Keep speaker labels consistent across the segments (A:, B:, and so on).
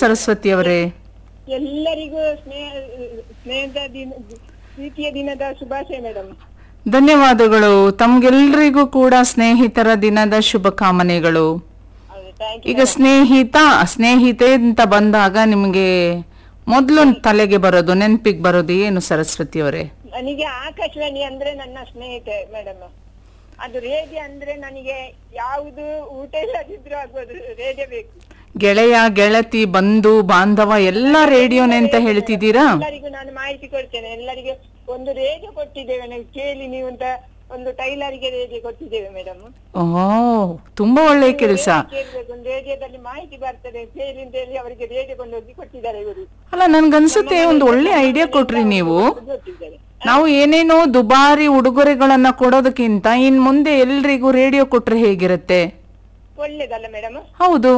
A: ಸರಸ್ವತಿ ಅವರೇ
B: ಎಲ್ಲರಿಗೂ ಸ್ನೇಹ ಸ್ನೇಹದ ದಿನ ಪ್ರೀತಿಯ ದಿನದ ಶುಭಾಶಯ ಮೇಡಮ್
A: ಧನ್ಯವಾದಗಳು ತಮ್ಗೆಲ್ರಿಗೂ ಕೂಡ ಸ್ನೇಹಿತರ ದಿನದ ಶುಭಕಾಮನೆಗಳು
B: ಥ್ಯಾಂಕ್
A: ಈಗ ಸ್ನೇಹಿತ ಸ್ನೇಹಿತೆ ಅಂತ ಬಂದಾಗ ನಿಮಗೆ ಮೊದಲು ತಲೆಗೆ ಬರೋದು ನೆನಪಿಗೆ ಬರೋದು ಏನು ಸರಸ್ವತಿ ಅವರೇ
B: ನನಗೆ ಆಕಾಶವಾಣಿ ಅಂದ್ರೆ ನನ್ನ ಸ್ನೇಹಿತೆ ಮೇಡಮ್ ಅದು ರೇಡಿಯೋ ಅಂದ್ರೆ ನನಗೆ ಯಾವುದು ಊಟ ಇಲ್ಲದಿದ್ರು ಆಗ್ಬೋದು ರೇಡಿಯೋ ಬೇಕು
A: ಗೆಳೆಯ ಗೆಳತಿ ಬಂಧು ಬಾಂಧವ ಎಲ್ಲ ರೇಡಿಯೋನೆ ಅಂತ ಹೇಳ್ತಿದ್ದೀರಾ
B: ಎಲ್ಲರಿಗೂ ನಾನು ಮಾಹಿತಿ ಕೊಡ್ತೇನೆ ಎಲ್ಲರಿಗೆ ಒಂದು ರೇಡಿಯೋ ಕೊಟ್ಟಿದ್ದೇವೆ ನೀವು ಕೇಳಿ ನೀವು ಅಂತ ಒಂದು ಟೈಲರ್ಗೆ ರೇಡಿಯೋ ಕೊಟ್ಟಿದ್ದೇವೆ ಮೇಡಮ್
A: ಓ ತುಂಬಾ ಒಳ್ಳೆ ಕೆಲಸ
B: ಕೇಳ್ಬೇಕು ಒಂದು ರೇಡಿಯೋದಲ್ಲಿ ಮಾಹಿತಿ ಬರ್ತದೆ ಕೇಳಿ ಅಂತ ಹೇಳಿ ಅವರಿಗೆ ರೇಡಿಯೋ ಕೊಂಡೋಗಿ ಕೊಟ್ಟಿದ್ದಾರೆ ಇವರು
A: ಅಲ್ಲ ನನ್ಗನ್ಸುತ್ತೆ ಒಂದು ಒಳ್ಳೆ ಐಡಿಯಾ ಕೊಟ್ರಿ ನೀವು
B: ಕೊಟ್ಟಿದ್ದಾರೆ
A: ನಾವು ಏನೇನೋ ದುಬಾರಿ ಉಡುಗೊರೆಗಳನ್ನ ಕೊಡೋದಕ್ಕಿಂತ ಇನ್ ಮುಂದೆ ಎಲ್ರಿಗೂ ರೇಡಿಯೋ ಕೊಟ್ರೆ ಹೇಗಿರುತ್ತೆ
B: ಒಳ್ಳೇದಲ್ಲ ಮೇಡಮ್
A: ಹೌದು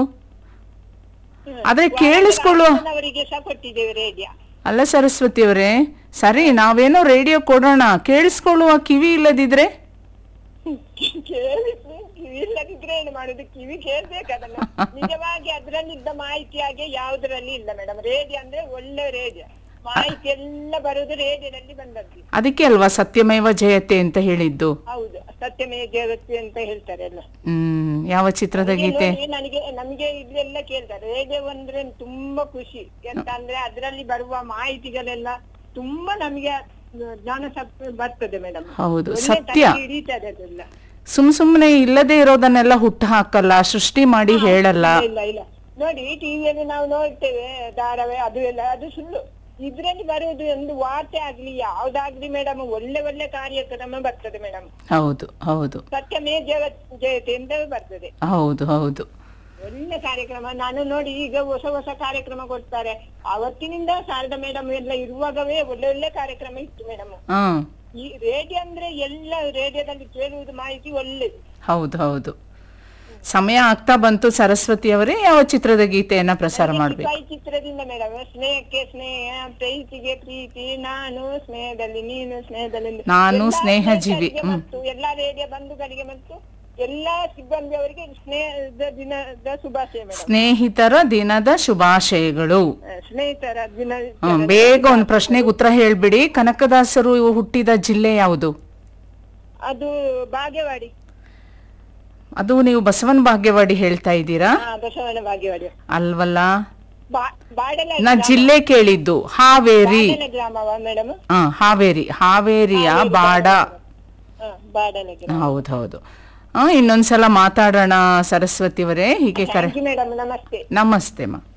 A: ಆದ್ರೆ ಕೇಳಿಸ್ಕೊಳ್ಳುವ
B: ಅವರಿಗೆ ಸಹ ಕೊಟ್ಟಿದ್ದೇವೆ ರೇಡಿಯೋ
A: ಅಲ್ಲ ಸರಸ್ವತಿ ಅವರೇ ಸರಿ ನಾವೇನೋ ರೇಡಿಯೋ ಕೊಡೋಣ ಕೇಳಿಸ್ಕೊಳ್ಳುವ ಕಿವಿ ಇಲ್ಲದಿದ್ರೆ
B: ಕೇಳಿ ಕಿವಿ ಇಲ್ಲದಿದ್ರೆ ಏನು ಮಾಡುದು ಕಿವಿ ಕೇಳ್ಬೇಕದನ್ನ ನಿಜವಾಗಿ ಅದ್ರಲ್ಲಿದ್ದ ಮಾಹಿತಿಯಾಗೆ ಯಾವುದ್ರಲ್ಲಿ ಇಲ್ಲ ಮೇಡಮ್ ರೇಡಿಯೋ ಅಂದ್ರೆ ಒಳ್ಳೆ ರೇಡಿಯೋ ಮಾಹಿತಿ ಎಲ್ಲ ಬರುದು ರೇಡಿಯೋದಲ್ಲಿ ಬಂದದ್ದು
A: ಅದಕ್ಕೆ ಅಲ್ವಾ ಸತ್ಯಮೇವ ಜಯತೆ ಅಂತ ಹೇಳಿದ್ದು
B: ಹೌದು ಸತ್ಯಮೇ ಜಗತ್ತಿ ಅಂತ ಹೇಳ್ತಾರೆ ಎಲ್ಲ
A: ಹ್ಮ್ ಯಾವ ಚಿತ್ರದ
B: ನನಗೆ
A: ಗೀತೆ
B: ನೋಡಿ, ನನಗೆ ನಮಗೆ ಇದೆಲ್ಲ ಕೇಳ್ತಾರೆ ರೇಡಿಯೋ ಅಂದ್ರೆ ತುಂಬಾ ಖುಷಿ ಎಂತ ಅಂದ್ರೆ ಅದರಲ್ಲಿ ಬರುವ ಮಾಹಿತಿಗಳೆಲ್ಲ ತುಂಬಾ ನಮಗೆ ಜ್ಞಾನ ಸಪ್ ಬರ್ತದೆ ಮೇಡಮ್
A: ಹೌದು ಸತ್ಯ
B: ಹಿಡಿತದೆ ಅದೆಲ್ಲ
A: ಸುಮ್ ಸುಮ್ನೆ ಇಲ್ಲದೆ ಇರೋದನ್ನೆಲ್ಲ ಹುಟ್ಟು ಹಾಕಲ್ಲ ಸೃಷ್ಟಿ ಮಾಡಿ ಹೇಳಲ್ಲ
B: ಇಲ್ಲ ಇಲ್ಲ ನೋಡಿ ಟಿವಿಯಲ್ಲಿ ನಾವು ನೋಡ್ತೇವೆ ಧಾರಾವಾಹಿ ಅದು ಎಲ್ಲ ಅದು ಸುಳ್ಳು ಇದ್ರಲ್ಲಿ ಬರುವುದು ಒಂದು ವಾರ್ತೆ ಆಗ್ಲಿ ಯಾವ್ದಾಗ್ಲಿ ಮೇಡಮ್ ಒಳ್ಳೆ ಒಳ್ಳೆ ಕಾರ್ಯಕ್ರಮ ಬರ್ತದೆ ಮೇಡಮ್
A: ಹೌದು ಹೌದು
B: ಸತ್ಯಮೇ ಜಗತ್ ಜಯತೆ ಅಂತ ಬರ್ತದೆ
A: ಹೌದು ಹೌದು
B: ಒಳ್ಳೆ ಕಾರ್ಯಕ್ರಮ ನಾನು ನೋಡಿ ಈಗ ಹೊಸ ಹೊಸ ಕಾರ್ಯಕ್ರಮ ಕೊಡ್ತಾರೆ ಅವತ್ತಿನಿಂದ ಶಾರದಾ ಮೇಡಮ್ ಎಲ್ಲ ಇರುವಾಗವೇ ಒಳ್ಳೆ ಒಳ್ಳೆ ಕಾರ್ಯಕ್ರಮ ಇತ್ತು ಮೇಡಮ್
A: ಹ್ಮ್
B: ಈ ರೇಡಿಯೋ ಅಂದ್ರೆ ಎಲ್ಲ ರೇಡಿಯೋದಲ್ಲಿ ಕೇಳುವುದು ಮಾಹಿತಿ ಒಳ್ಳೇದು
A: ಹೌದು ಹೌದು ಸಮಯ ಆಗ್ತಾ ಬಂತು ಸರಸ್ವತಿ ಅವರೇ ಯಾವ ಚಿತ್ರದ ಗೀತೆಯನ್ನ ಪ್ರಸಾರ ಮಾಡ್ಬೇಕು
B: ಈ ಚಿತ್ರದಿಂದ ಮೇಡಮ್ ಸ್ನೇಹಕ್ಕೆ ಸ್ನೇಹ ಪ್ರೀತಿಗೆ ಪ್ರೀತಿ ನಾನು ಸ್ನೇಹದಲ್ಲಿ ನೀನು ಸ್ನೇಹದಲ್ಲಿ ನೀನು.
A: ನಾನು
B: ಎಲ್ಲಾ
A: ಸ್ನೇಹ ಜೀವಿ.
B: ಸ್ನೇಹಿತರಿಗೆ ಮತ್ತು ಎಲ್ಲಾ ರೇಡಿಯೋ ಬಂಧುಗಳಿಗೆ ಮತ್ತು ಎಲ್ಲಾ ಸಿಬ್ಬಂದಿಯವರಿಗೆ ಸ್ನೇಹದ ದಿನದ ಶುಭಾಶಯ ಮೇಡಮ್
A: ಸ್ನೇಹಿತರ ದಿನದ ಶುಭಾಶಯಗಳು
B: ಸ್ನೇಹಿತರ ದಿನ
A: ಹ್ಮ್, ಬೇಗ ಒಂದು ಪ್ರಶ್ನೆಗೆ ಉತ್ತರ ಹೇಳ್ಬಿಡಿ ಕನಕದಾಸರು ಹುಟ್ಟಿದ ಜಿಲ್ಲೆ ಯಾವುದು
B: ಅದು ಬಾಗೇವಾಡಿ
A: ಅದು ನೀವು ಬಸವನ ಭಾಗ್ಯವಾಡಿ ಹೇಳ್ತಾ ಇದ್ದೀರಾ
B: ಹಾ ಬಸವನ ಬಾಗೇವಾಡಿ
A: ಅಲ್ವಲ್ಲ
B: ಬಾ- ಬಾಡಲ
A: ನಾ ಜಿಲ್ಲೆ ಕೇಳಿದ್ದು ಹಾವೇರಿ
B: ಬಾಡಲ ಗ್ರಾಮವ ಮೇಡಮ್
A: ಹ ಹಾವೇರಿ ಹಾವೇರಿಯ ಬಾಡ
B: ಬಾಡಲ ಗ್ರಾಮ
A: ಹೌದು ಹೌದು ಹ ಇನ್ನೊಂದ್ಸಲ ಮಾತಾಡೋಣ ಸರಸ್ವತಿ ಅವರೇ ಹೀಗೆ ಕರೆ
B: ಥ್ಯಾಂಕ್ ಯು ಮೇಡಮ್ ನಮಸ್ತೆ
A: ನಮಸ್ತೆ ಮಾ